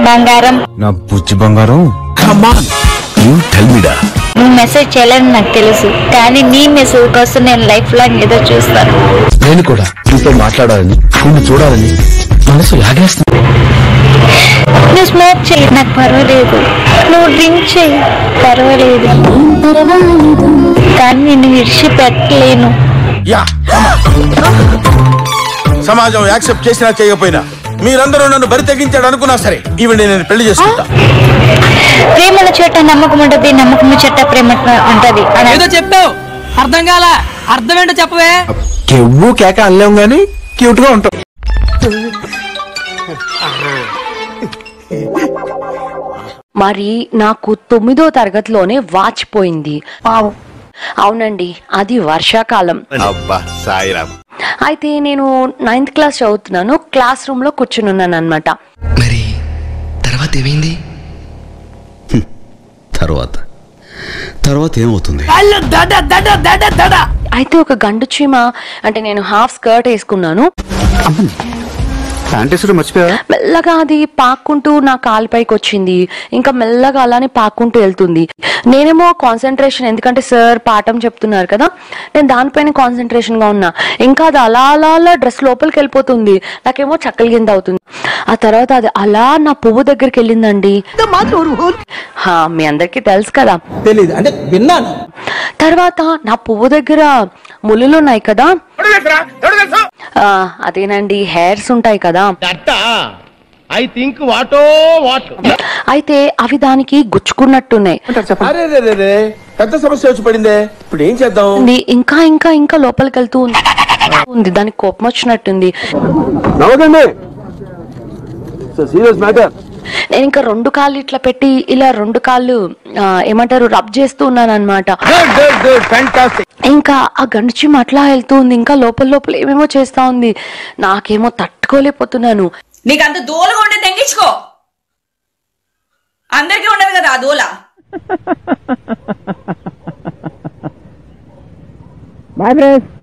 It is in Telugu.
బంగారం నా బుజ్జి బంగారం యూ టెల్ మీడా నువ్వు మెసేజ్ చేయాలని నాకు తెలుసు కానీ నీ మెసేజ్ కోసం నేను లైఫ్ లాంగ్ ఏదో చూస్తాను నేను కూడా నీతో మాట్లాడాలని నిన్ను చూడాలని మనసు లాగేస్తుంది నువ్వు స్మోక్ చేయి నాకు పర్వాలేదు నువ్వు డ్రింక్ చేయి పర్వాలేదు కానీ నేను విడిచిపెట్టలేను యా సమాజం యాక్సెప్ట్ చేసినా చేయకపోయినా మీరందరూ నన్ను బరి తెగించాడు అనుకున్నా సరే ఈవిడ నేను పెళ్లి చేసుకుంటా ప్రేమల చెట్ట నమ్మకం ఉంటది నమ్మకం చెట్ట ప్రేమ ఉంటది అని ఏదో చెప్పావు అర్థం కాల అర్థం ఏంటో చెప్పవే కెవ్వు కేక అనలేం గాని క్యూట్ గా ఉంటాం మరి నాకు తొమ్మిదో తరగతిలోనే వాచ్ పోయింది అవునండి అది వర్షాకాలం అబ్బా సాయిరామ్ అయితే నేను నైన్త్ క్లాస్ చదువుతున్నాను క్లాస్ రూమ్ లో కూర్చుని ఉన్నాను అనమాట మరి తర్వాత ఏమైంది తర్వాత తర్వాత ఏమవుతుంది అయితే ఒక గండు చీమ అంటే నేను హాఫ్ స్కర్ట్ వేసుకున్నాను ఫ్యాంటసీలో మర్చిపోయా మెల్లగా అది పాక్కుంటూ నా కాలుపైకి వచ్చింది ఇంకా మెల్లగా అలానే పాక్కుంటూ వెళ్తుంది నేనేమో కాన్సన్ట్రేషన్ ఎందుకంటే సార్ పాఠం చెప్తున్నారు కదా నేను దానిపైన కాన్సన్ట్రేషన్ గా ఉన్నా ఇంకా అది అలా అలా అలా డ్రెస్ లోపలికి వెళ్ళిపోతుంది నాకేమో చక్కల కింద అవుతుంది ఆ తర్వాత అది అలా నా పువ్వు దగ్గరికి వెళ్ళిందండి హా, మీ అందరికీ తెలుసు కదా తెలీదు అంటే విన్నాను తర్వాత నా పువ్వు దగ్గర ముళ్ళులు ఉన్నాయి కదా ఆ, అదేనండి హెయిర్స్ ఉంటాయి కదా ఐ థింక్ వాటో వాట్ అయితే అవి దానికి గుచ్చుకున్నట్టున్నాయి అరే రే రే రే పెద్ద సమస్య వచ్చి పడిందే ఇప్పుడు ఏం చేద్దాం ఉంది ఇంకా ఇంకా ఇంకా లోపలికి వెళ్తూ ఉంది ఉంది దానికి కోపం వచ్చినట్టుంది నవ్వకండి సీరియస్ మ్యాటర్ నేను ఇంకా రెండు కాళ్ళు ఇట్లా పెట్టి ఇలా రెండు కాళ్ళు ఆ, ఏమంటారు రబ్ చేస్తూ ఉన్నాను అనమాట గుడ్ గుడ్ గుడ్ ఫ్యాంటాస్టిక్ ఇంకా ఆ గండుచిమ్ అట్లా వెళ్తూ ఉంది ఇంకా లోపల లోపల ఏమేమో చేస్తా ఉంది నాకేమో తట్టుకోలేకపోతున్నాను నీకంత దూలగా ఉండే తెంగించుకో అందరికీ ఉండదు కదా ఆ దూల బాయ్ ఫ్రెండ్స్